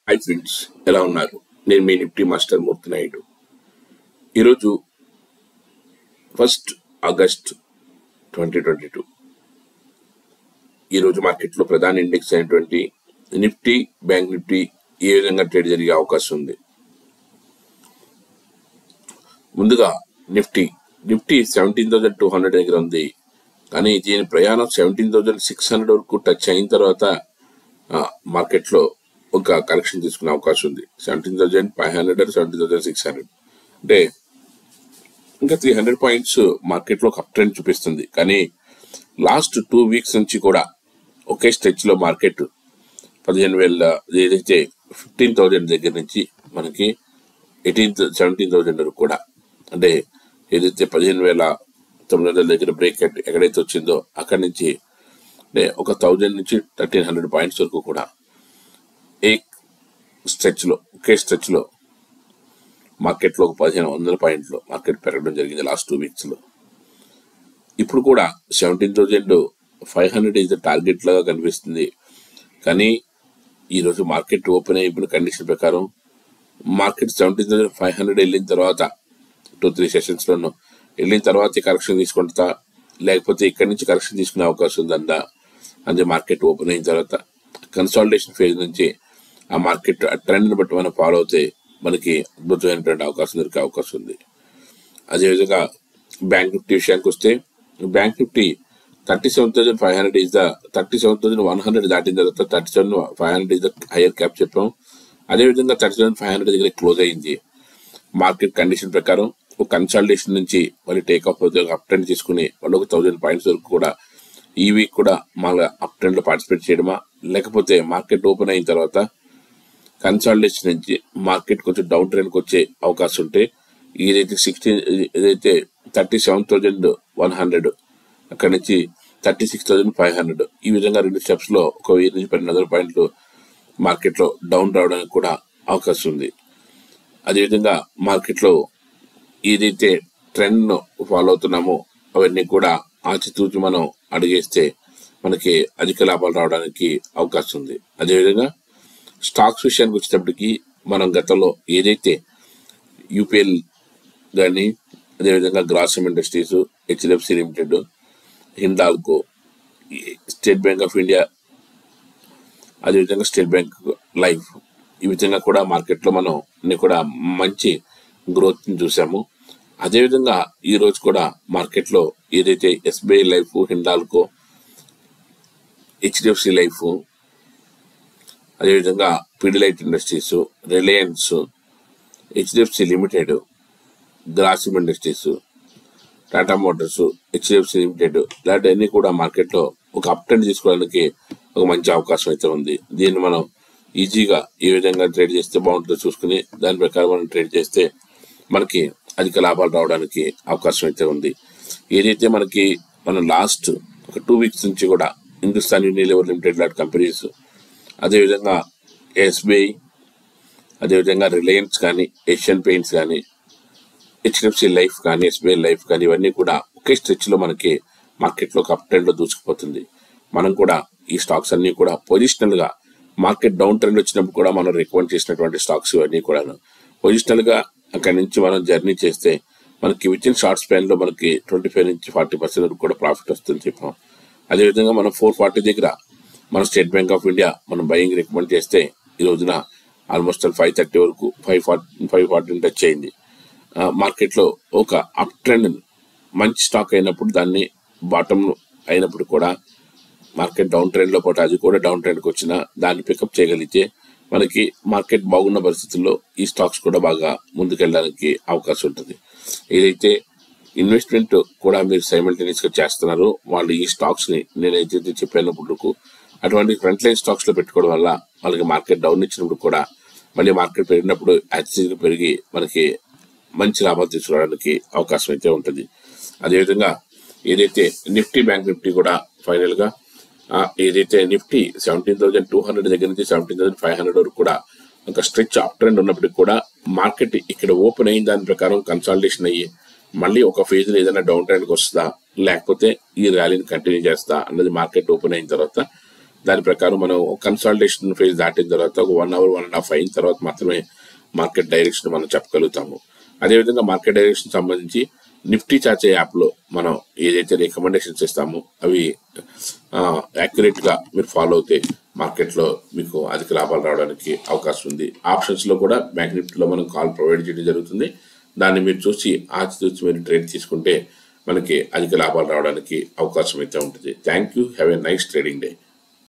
hi friends ఎలా ఉన్నారు నేను మీ నిఫ్టీ మాస్టర్ మూర్తి నాయుడు ఈరోజు first August twenty twenty two ఈరోజు మార్కెట్లో ప్రధాన ఇండెక్స్ అయినటువంటి నిఫ్టీ బ్యాంక్ నిఫ్టీ ఏ విధంగా ట్రేడ్ జరిగే అవకాశం ఉంది ముందుగా Nifty Nifty seventeen thousand two hundred దగ్గర ఉంది కానీ దీని ప్రయాణం సెవెంటీన్ థౌసండ్ సిక్స్ హండ్రెడ్ వరకు టచ్ అయిన తర్వాత ఆ, మార్కెట్లో ఒక కరెక్షన్ తీసుకునే అవకాశం ఉంది seventeen thousand five hundred seventeen thousand six hundred అంటే ఇంకా త్రీ హండ్రెడ్ పాయింట్స్ మార్కెట్లో ఒక అప్ ట్రెండ్ చూపిస్తుంది కానీ లాస్ట్ టూ వీక్స్ నుంచి కూడా ఒకే స్ట్రెచ్ లో మార్కెట్ పదిహేను వేల ఏదైతే ఫిఫ్టీన్ థౌజండ్ దగ్గర నుంచి మనకి ఎయిటీన్ సెవెంటీన్ థౌజండ్ వరకు కూడా అంటే ఏదైతే పదిహేను వేల తొమ్మిది వందల దగ్గర బ్రేక్ ఎక్కడైతే వచ్చిందో అక్కడి నుంచి అంటే ఒక థౌజండ్ నుంచి థర్టీన్ హండ్రెడ్ పాయింట్స్ వరకు కూడా ఏ స్ట్రెచ్ లో ఒకే స్ట్రెచ్ లో మార్కెట్లో ఒక పదిహేను వందల పాయింట్లు మార్కెట్ పెరగడం జరిగింది లాస్ట్ టూ వీక్స్ లో ఇప్పుడు కూడా seventeen thousand five hundred is the target లాగా కనిపిస్తుంది కానీ ఈ రోజు మార్కెట్ ఓపెన్ అయిపోయిన కండిషన్ ప్రకారం market seventeen thousand five hundred వెళ్ళిన తర్వాత టూ త్రీ సెషన్స్ లోను వెళ్ళిన తర్వాత కరెక్షన్ తీసుకుంటా లేకపోతే ఇక్కడి నుంచి కరెక్షన్ తీసుకునే అవకాశం ఉందా అంటే మార్కెట్ ఓపెన్ అయిన తర్వాత కన్సాలిడేషన్ ఫేజ్ నుంచి ఆ మార్కెట్ ట్రెండ్ బట్టి మనం ఫాలో అవుతే మనకి అద్భుతమైనటువంటి అవకాశం దొరికే అవకాశం ఉంది అదేవిధంగా బ్యాంక్ నిఫ్టీ విషయానికి వస్తే bank Nifty thirty seven thousand five hundred is the thirty seven thousand one hundred దాటిన తర్వాత thirty seven five hundred is the higher cap చెప్పాం అదేవిధంగా థర్టీ సెవెన్ ఫైవ్ హండ్రెడ్ దగ్గర క్లోజ్ అయింది మార్కెట్ కండిషన్ ప్రకారం ఒక కన్సల్టేషన్ నుంచి మళ్ళీ టేక్ ఆఫ్ అవుతే అప్ ట్రెండ్ తీసుకుని వాళ్ళు ఒక థౌసండ్ పాయింట్స్ వరకు కూడా ఈ వీక్ కూడా మళ్ళీ అప్ ట్రెండ్ లో పార్టిసిపేట్ చేయడమా లేకపోతే మార్కెట్ ఓపెన్ అయిన తర్వాత కన్సాలిడేషన్ నుంచి మార్కెట్ కొంచెం డౌన్ ట్రెండ్కి వచ్చే అవకాశం ఉంటే ఏదైతే సిక్స్టీన్ ఏదైతే thirty seven thousand one hundred అక్కడ నుంచి thirty six thousand five hundred ఈ విధంగా రెండు స్టెప్స్ లో ఒక వెయ్యి నుంచి పన్నెండు వందల పాయింట్లు మార్కెట్ లో డౌన్ రావడానికి కూడా అవకాశం ఉంది అదేవిధంగా మార్కెట్ లో ఏదైతే ట్రెండ్ ను ఫాలో అవుతున్నామో అవన్నీ కూడా ఆచితూచి మనం అడిగేస్తే మనకి అధిక లాభాలు రావడానికి అవకాశం ఉంది అదేవిధంగా స్టాక్స్ విషయానికి వచ్చేటప్పటికి మనం గతంలో ఏదైతే యూపీఎల్ కానీ అదేవిధంగా Grasim Industries HDFC Limited Hindalco ఈ స్టేట్ బ్యాంక్ ఆఫ్ ఇండియా అదేవిధంగా స్టేట్ బ్యాంక్ లైఫ్ ఈ విధంగా కూడా మార్కెట్లో మనం అన్ని కూడా మంచి గ్రోత్ చూసాము అదేవిధంగా ఈ రోజు కూడా మార్కెట్లో ఏదైతే SBI Life Hindalco HDFC Life అదేవిధంగా Pidilite Industries Reliance HDFC Limited Grasim Industries Tata Motors HDFC Limited ఇలాంటివన్నీ కూడా మార్కెట్లో ఒక అప్ ట్రెండ్ తీసుకోవడానికి ఒక మంచి అవకాశం అయితే ఉంది దీన్ని మనం ఈజీగా ఏ విధంగా ట్రేడ్ చేస్తే బాగుంటుందో చూసుకుని దాని ప్రకారం మనం ట్రేడ్ చేస్తే మనకి అధిక లాభాలు రావడానికి అవకాశం అయితే ఉంది ఏదైతే మనకి మనం లాస్ట్ ఒక టూ వీక్స్ నుంచి కూడా హిందుస్థాన్ యూనిలివర్ లిమిటెడ్ లాంటి కంపెనీస్ అదేవిధంగా ఎస్బీఐ అదేవిధంగా రిలయన్స్ కానీ ఏషియన్ పెయింట్స్ కానీ హెచ్డిఎఫ్సి లైఫ్ కానీ ఎస్బీఐ లైఫ్ కానీ ఇవన్నీ కూడా ఒకే స్ట్రెచ్ లో మనకి మార్కెట్ లో ఒక అప్ ట్రెండ్ లో దూసుకుపోతుంది మనం కూడా ఈ స్టాక్స్ అన్ని కూడా పొజిషనల్ గా మార్కెట్ డౌన్ ట్రెండ్ వచ్చినప్పుడు కూడా మనం రికమెండ్ చేసినటువంటి స్టాక్స్ ఇవన్నీ కూడా పొజిషనల్ గా అక్కడి నుంచి మనం జర్నీ చేస్తే మనకి విత్ ఇన్ షార్ట్ స్పాన్ లో మనకి ట్వంటీ ఫైవ్ నుంచి ఫార్టీ పర్సెంట్ వరకు కూడా ప్రాఫిట్ వస్తుంది చెప్పాం అదేవిధంగా మనం ఫోర్ ఫార్టీ దగ్గర మన స్టేట్ బ్యాంక్ ఆఫ్ ఇండియా మనం బయింగ్ రికమెండ్ చేస్తే ఈ రోజున ఆల్మోస్ట్ ఫైవ్ థర్టీ వరకు five forty five forty touch అయింది ఆ, మార్కెట్లో ఒక అప్ ట్రెండ్ మంచి స్టాక్ అయినప్పుడు దాన్ని బాటమ్ అయినప్పుడు కూడా మార్కెట్ డౌన్ ట్రెండ్ లో పాటు అది కూడా డౌన్ ట్రెండ్కి వచ్చినా దాన్ని పికప్ చేయగలిగితే మనకి మార్కెట్ బాగున్న పరిస్థితుల్లో ఈ స్టాక్స్ కూడా బాగా ముందుకెళ్ళడానికి అవకాశం ఉంటుంది ఏదైతే ఇన్వెస్ట్మెంట్ కూడా మీరు సైమల్టేనియస్ గా చేస్తున్నారు వాళ్ళు ఈ స్టాక్స్ ని నేనైతే చెప్పినప్పుడు అటువంటి ఫ్రంట్ లైన్ స్టాక్స్ లో పెట్టుకోవడం వల్ల వాళ్ళకి మార్కెట్ డౌన్ ఇచ్చినప్పుడు కూడా మళ్ళీ మార్కెట్ పెరిగినప్పుడు యాక్సిస్ పెరిగి మనకి మంచి లాభాలు తీసుకోవడానికి అవకాశం అయితే ఉంటుంది అదేవిధంగా ఏదైతే నిఫ్టీ బ్యాంక్ నిఫ్టీ కూడా ఫైనల్ గా ఆ, ఏదైతే Nifty seventeen thousand two hundred దగ్గర నుంచి సెవెంటీన్ థౌసండ్ ఫైవ్ హండ్రెడ్ వరకు కూడా ఒక స్ట్రెచ్ అప్ ట్రెండ్ ఉన్నప్పటికీ కూడా మార్కెట్ ఇక్కడ ఓపెన్ అయిన దాని ప్రకారం కన్సాలిడేషన్ అయ్యి మళ్ళీ ఒక ఫేజ్ లో ఏదైనా డౌన్ ట్రెండ్కి వస్తుందా లేకపోతే ఈ ర్యాలీని కంటిన్యూ చేస్తా అన్నది మార్కెట్ ఓపెన్ అయిన తర్వాత దాని ప్రకారం మనం కన్సల్టేషన్ ఫేజ్ దాటిన తర్వాత ఒక one hour one and half అయిన తర్వాత మాత్రమే మార్కెట్ డైరెక్షన్ మనం చెప్పగలుగుతాము అదేవిధంగా మార్కెట్ డైరెక్షన్ సంబంధించి నిఫ్టీ చాచే యాప్లో మనం ఏదైతే రికమెండేషన్స్ ఇస్తామో అవి యాక్యురేట్ గా మీరు ఫాలో అవుతే మార్కెట్లో మీకు అధిక లాభాలు రావడానికి అవకాశం ఉంది ఆప్షన్స్ లో కూడా బ్యాంక్ నిఫ్టీలో మనం కాల్ ప్రొవైడ్ చేయడం జరుగుతుంది దాన్ని మీరు చూసి ఆచితూచి మీరు ట్రేడ్ తీసుకుంటే మనకి అధిక లాభాలు రావడానికి అవకాశం అయితే ఉంటుంది thank you have a nice trading day